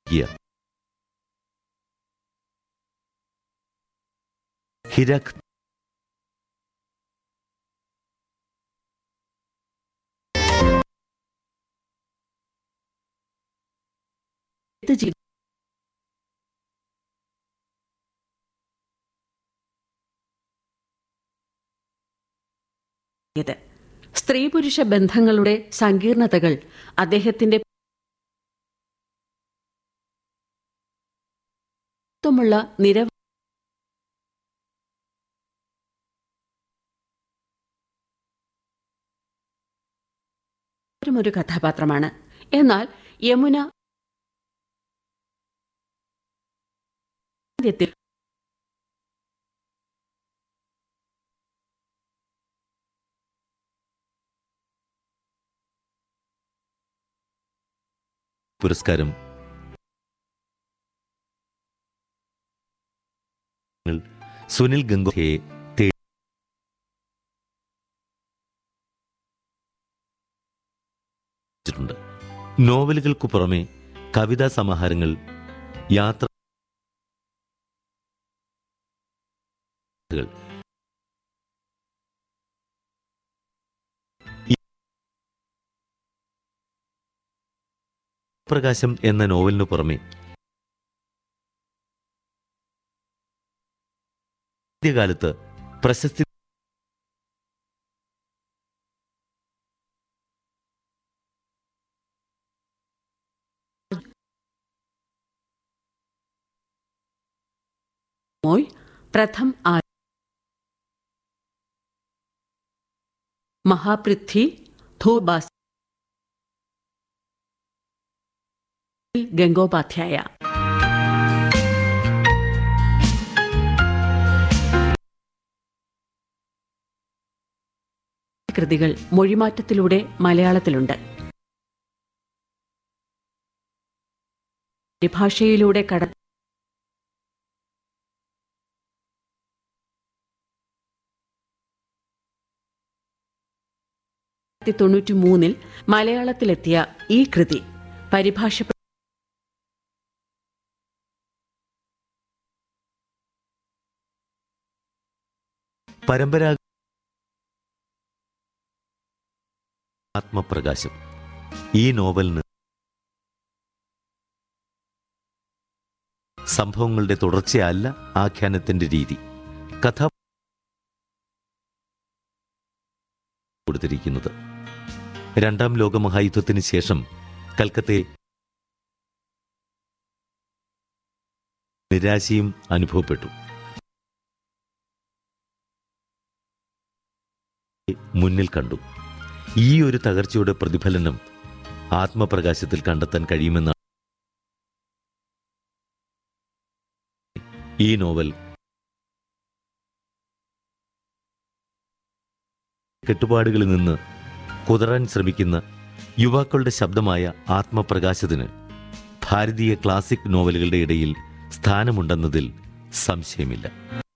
here ഹിരക് എഴുത്ത് ചെയ്തു ഇത് സ്ത്രീ പുരുഷ ബന്ധങ്ങളുടെ സങ്കീർണതകൾ അദ്ദേഹത്തിന്റെ ത്വമുള്ള നിരവധി ഒരു കഥാപാത്രമാണ് എന്നാൽ യമുന ആദ്യത്തിൽ പുരസ്കാരം സുനിൽ ഗംഗോയെ തേടിയിട്ടുണ്ട് നോവലുകൾക്കു പുറമെ കവിതാ സമാഹാരങ്ങൾ യാത്ര പ്രകാശം എന്ന നോവലിനു പുറമെ ആദ്യകാലത്ത് പ്രശസ്തി മോയ് പ്രഥം ആ മഹാപൃഥ്വി ധൂബാസ് ഗംഗോപാധ്യായ കൃതികൾ മൊഴിമാറ്റത്തിലൂടെ മലയാളത്തിലുണ്ട് പരിഭാഷയിലൂടെ കട തൊണ്ണൂറ്റി മൂന്നിൽ മലയാളത്തിലെത്തിയ ഈ കൃതി പരിഭാഷ പരമ്പരാഗത ആത്മപ്രകാശം ഈ നോവലിന് സംഭവങ്ങളുടെ തുടർച്ചയല്ല ആഖ്യാനത്തിന്റെ രീതി കഥ കൊടുത്തിരിക്കുന്നത് രണ്ടാം ലോകമഹായുദ്ധത്തിന് ശേഷം കൽക്കത്തയെ നിരാശയും അനുഭവപ്പെട്ടു മുന്നിൽ കണ്ടു ഈ ഒരു തകർച്ചയുടെ പ്രതിഫലനം ആത്മപ്രകാശത്തിൽ കണ്ടെത്താൻ കഴിയുമെന്നാണ് ഈ നോവൽ കെട്ടുപാടുകളിൽ നിന്ന് കുതറാൻ ശ്രമിക്കുന്ന യുവാക്കളുടെ ശബ്ദമായ ആത്മപ്രകാശത്തിന് ഭാരതീയ ക്ലാസിക് നോവലുകളുടെ ഇടയിൽ സ്ഥാനമുണ്ടെന്നതിൽ സംശയമില്ല